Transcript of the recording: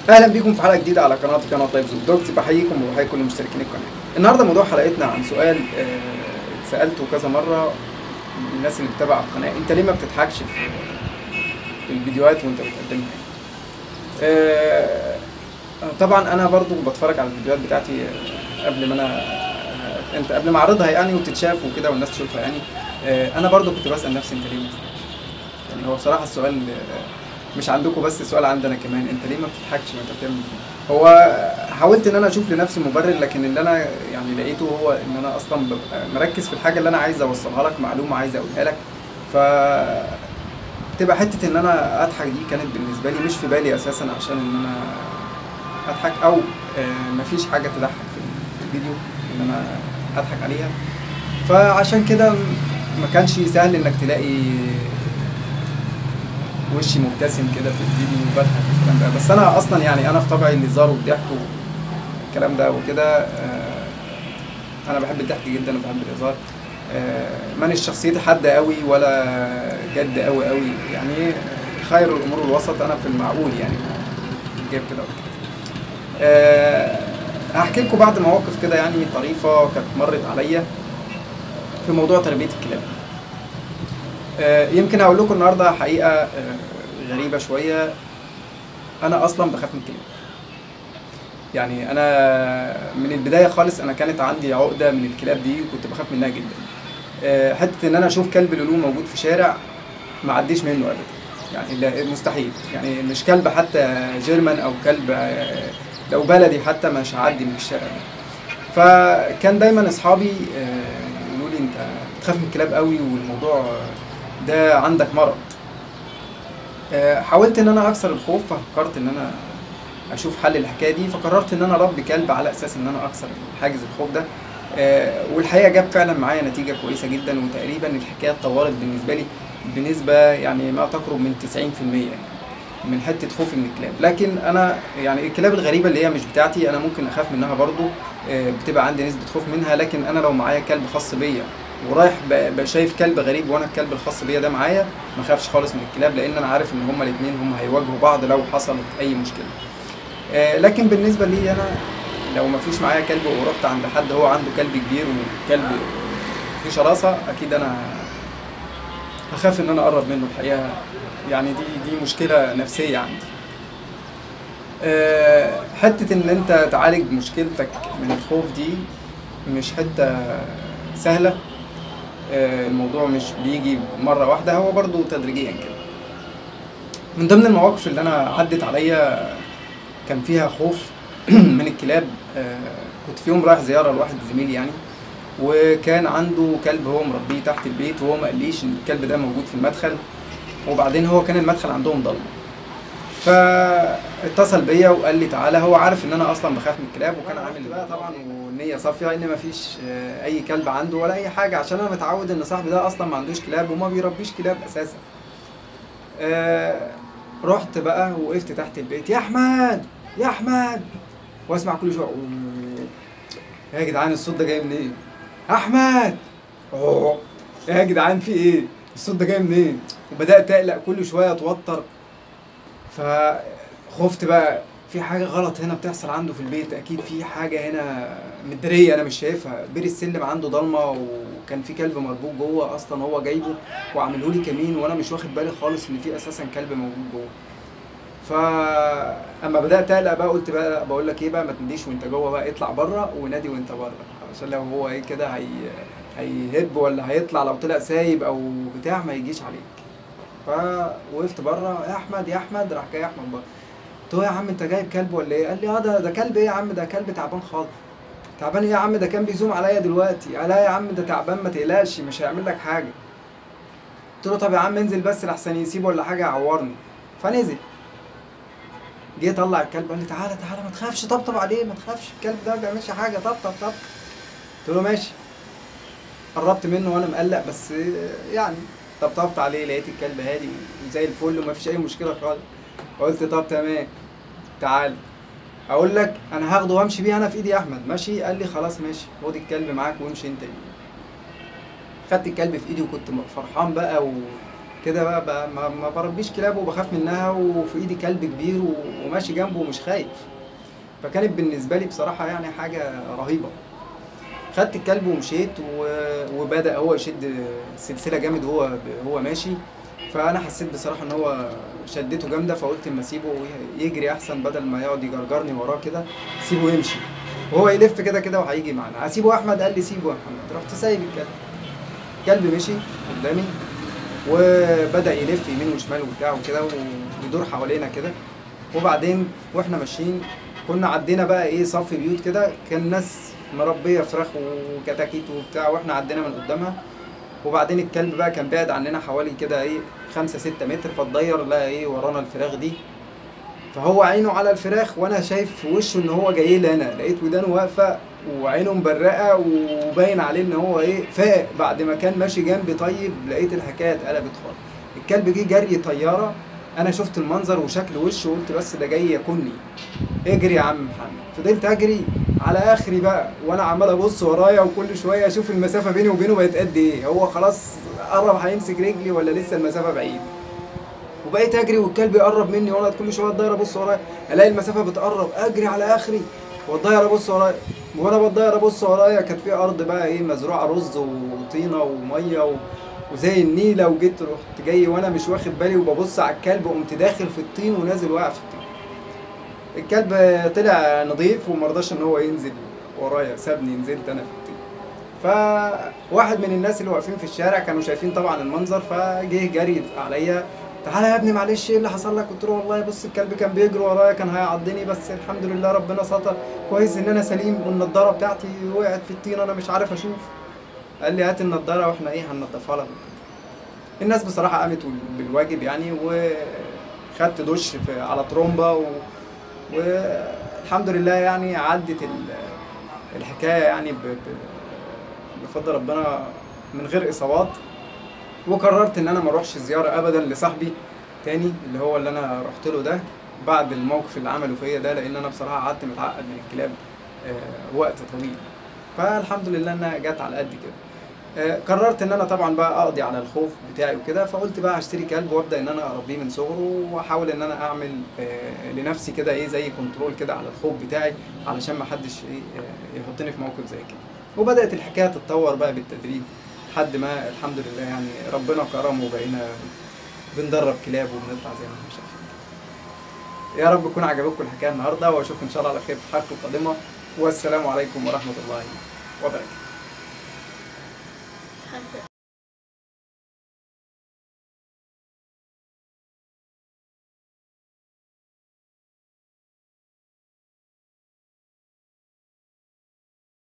اهلا بيكم في حلقه جديده على قناه قناه لايف زوم دوجز بحييكم وبحيي كل مشتركين القناه النهارده موضوع حلقتنا عن سؤال آه، سالته كذا مره من الناس اللي بتتابع القناه انت ليه ما بتضحكش في في الفيديوهات وانت بتقدمها آه، طبعا انا برضو بتفرج على الفيديوهات بتاعتي آه، قبل ما انا آه، انت قبل ما اعرضها يعني وتتشاف وكده والناس تشوفها يعني آه، انا برضو كنت بسال نفسي انت ليه ما بتضحكش يعني هو بصراحه السؤال آه، مش عندكم بس السؤال عندنا كمان انت ليه ما بتضحكش ما انت بتعمل كده؟ هو حاولت ان انا اشوف لنفسي مبرر لكن اللي انا يعني لقيته هو ان انا اصلا ببقى مركز في الحاجه اللي انا عايز اوصلها لك معلومه عايز اقولها لك ف تبقى حته ان انا اضحك دي كانت بالنسبه لي مش في بالي اساسا عشان ان انا اضحك او آه، مفيش حاجه تضحك في الفيديو ان انا اضحك عليها فعشان كده ما كانش سهل انك تلاقي وشي مبتسم كده في الفيديو وبضحك والكلام ده بس انا اصلا يعني انا في طبعي الهزار والضحك والكلام ده وكده آه، انا بحب الضحك جدا وبحب الهزار آه، مانيش شخصيتي حد قوي ولا جد قوي قوي يعني خير الامور الوسط انا في المعقول يعني جايب كده وكده آه، هحكي لكم بعض مواقف كده يعني طريفه كانت مرت عليا في موضوع تربيه الكلاب آه، يمكن هقول لكم النهارده حقيقه آه، غريبه شويه انا اصلا بخاف من الكلاب يعني انا من البدايه خالص انا كانت عندي عقده من الكلاب دي وكنت بخاف منها جدا آه، حته ان انا اشوف كلب لولو موجود في شارع ما عديش منه ابدا يعني لا- مستحيل يعني مش كلب حتى جيرمان او كلب آه، لو بلدي حتى مش هعدي من الشارع ده فكان دايما اصحابي آه، يقولوا لي انت بتخاف من الكلاب قوي والموضوع ده عندك مرض آه، حاولت ان انا اكسر الخوف ففكرت ان انا اشوف حل الحكايه دي فقررت ان انا اربي كلب على اساس ان انا اكسر حاجز الخوف ده آه، والحقيقه جاب فعلا معايا نتيجه كويسه جدا وتقريبا الحكايه اتطورت بالنسبه لي بنسبه يعني ما تقرب من 90% يعني من حته خوفي من الكلاب لكن انا يعني الكلاب الغريبه اللي هي مش بتاعتي انا ممكن اخاف منها برضو آه، بتبقى عندي نسبه خوف منها لكن انا لو معايا كلب خاص بيا ورايح ب- ب- شايف كلب غريب وانا الكلب الخاص بيا ده معايا ما اخافش خالص من الكلاب لان انا عارف ان هما الاثنين هم هيواجهوا بعض لو حصلت اي مشكله آه، لكن بالنسبه لي انا لو ما فيش معايا كلب ورحت عند حد هو عنده كلب كبير وكلب فيه شراسه اكيد انا هخاف ان انا اقرب منه الحقيقه يعني دي دي مشكله نفسيه عندي آه، حته ان انت تعالج مشكلتك من الخوف دي مش حته سهله آه، الموضوع مش بيجي مره واحده هو برضو تدريجيا كده من ضمن المواقف اللي انا عدت عليا كان فيها خوف من الكلاب آه، كنت في يوم رايح زياره لواحد زميلي يعني وكان عنده كلب هو مربيه تحت البيت وهو ما قاليش ان الكلب ده موجود في المدخل وبعدين هو كان المدخل عندهم ضلمه فاتصل بيا وقال لي تعالى هو عارف ان انا اصلا بخاف من الكلاب وكان عامل بقى طبعا والنيه صافيه ان مفيش آه، اي كلب عنده ولا اي حاجه عشان انا متعود ان صاحبي ده اصلا ما عندوش كلاب وما بيربيش كلاب اساسا آه، رحت بقى وقفت تحت البيت يا احمد يا احمد واسمع كل شويه "أوه". يا جدعان الصوت ده جاي منين احمد أوه. يا جدعان في ايه الصوت ده جاي منين وبدات اقلق كل شويه اتوتر فخفت بقى في حاجه غلط هنا بتحصل عنده في البيت اكيد في حاجه هنا مدريه انا مش شايفها بير السلم عنده ضلمه وكان في كلب مربوط جوه اصلا هو جايبه وعامله لي كمين وانا مش واخد بالي خالص ان في اساسا كلب موجود جوه فاما بدات اقلق بقى قلت بقى بقول لك ايه بقى ما تناديش وانت جوه بقى اطلع بره ونادي وانت بره عشان لو هو ايه كده هي هيهب ولا هيطلع لو طلع سايب او بتاع ما يجيش عليك فوقفت بره يا احمد يا احمد راح جاي احمد بره قلت له يا عم انت جايب كلب ولا ايه؟ قال لي اه ده ده كلب ايه يا عم ده كلب تعبان خالص تعبان ايه يا عم ده كان بيزوم عليا دلوقتي لا يا عم ده تعبان ما تقلقش مش هيعمل لك حاجه قلت له طب يا عم انزل بس لحسن يسيبه ولا حاجه يعورني فنزل جه طلع الكلب قال لي تعالى تعالى ما تخافش طبطب عليه ما تخافش الكلب ده ما بيعملش حاجه طبطب طب قلت له ماشي قربت منه وانا مقلق بس يعني طبطبت عليه لقيت الكلب هادي وزي الفل وما فيش اي مشكله خالص قلت طب تمام تعال اقول لك انا هاخده وامشي بيه انا في ايدي يا احمد ماشي قال لي خلاص ماشي خد الكلب معاك وامشي انت بيه خدت الكلب في ايدي وكنت فرحان بقى كده بقى, بقى ما, ما بربيش كلاب وبخاف منها وفي ايدي كلب كبير و- وماشي جنبه ومش خايف فكانت بالنسبه لي بصراحه يعني حاجه رهيبه خدت الكلب ومشيت و- وبدا هو يشد السلسله جامد وهو هو ماشي فانا حسيت بصراحه ان هو شدته جامده فقلت اما اسيبه يجري احسن بدل ما يقعد يجرجرني وراه كده سيبه يمشي وهو يلف كده كده وهيجي معانا هسيبه يا احمد قال لي سيبه يا محمد رحت سايب الكلب الكلب مشي قدامي وبدا يلف يمين وشمال وبتاع وكده ويدور حوالينا كده وبعدين واحنا ماشيين كنا عدينا بقى ايه صف بيوت كده كان ناس مربيه فراخ وكتاكيت وبتاع واحنا عدينا من قدامها وبعدين الكلب بقى كان بعد عننا حوالي كده ايه خمسة ستة متر فاتضير لقى ايه ورانا الفراخ دي فهو عينه على الفراخ وانا شايف في وشه ان هو جاي لي انا لقيت ودانه واقفه وعينه مبرقه وباين عليه ان هو ايه فاق بعد ما كان ماشي جنبي طيب لقيت الحكايه اتقلبت خالص الكلب جه جري طياره انا شفت المنظر وشكل وشه وقلت بس ده جاي ياكلني اجري يا عم محمد فضلت اجري على اخري بقى وانا عمال ابص ورايا وكل شويه اشوف المسافه بيني وبينه بقت قد ايه هو خلاص قرب هيمسك رجلي ولا لسه المسافه بعيد وبقيت اجري والكلب يقرب مني وانا كل شويه اتضاير ابص ورايا الاقي المسافه بتقرب اجري على اخري واتضاير ابص ورايا وانا بتضاير ابص ورايا كانت في ارض بقى ايه مزروعه رز وطينه وميه و... وزي النيله وجيت رحت جاي وانا مش واخد بالي وببص على الكلب وقمت داخل في الطين ونازل واقع في الطين الكلب طلع نظيف ومرضاش ان هو ينزل ورايا سابني نزلت انا في الطين فواحد من الناس اللي واقفين في الشارع كانوا شايفين طبعا المنظر فجه جري عليا تعالى يا ابني معلش ايه اللي حصل لك قلت له والله بص الكلب كان بيجري ورايا كان هيعضني بس الحمد لله ربنا ستر كويس ان انا سليم والنضاره بتاعتي وقعت في الطين انا مش عارف اشوف قال لي هات النضاره واحنا ايه هننضفها لك الناس بصراحه قامت بالواجب يعني وخدت دش في على ترومبا و... والحمد لله يعني عدت ال- الحكايه يعني ب... ب... بفضل ربنا من غير اصابات وقررت ان انا ما اروحش زياره ابدا لصاحبي تاني اللي هو اللي انا رحت له ده بعد الموقف اللي عمله فيا ده لان انا بصراحه قعدت متعقد من الكلاب آه، وقت طويل فالحمد لله انها جت على قد كده آه، قررت ان انا طبعا بقى اقضي على الخوف بتاعي وكده فقلت بقى هشتري كلب وابدا ان انا اربيه من صغره واحاول ان انا اعمل آه، لنفسي كده ايه زي كنترول كده على الخوف بتاعي علشان ما حدش ايه آه، يحطني في موقف زي كده وبدات الحكايه تتطور بقى بالتدريج لحد ما الحمد لله يعني ربنا كرم وبقينا بندرب كلاب وبنطلع زي ما احنا شايفين كده. يا رب تكون عجبتكم الحكايه النهارده واشوفكم ان شاء الله على خير في الحلقه القادمه والسلام عليكم ورحمه الله وبركاته حاجة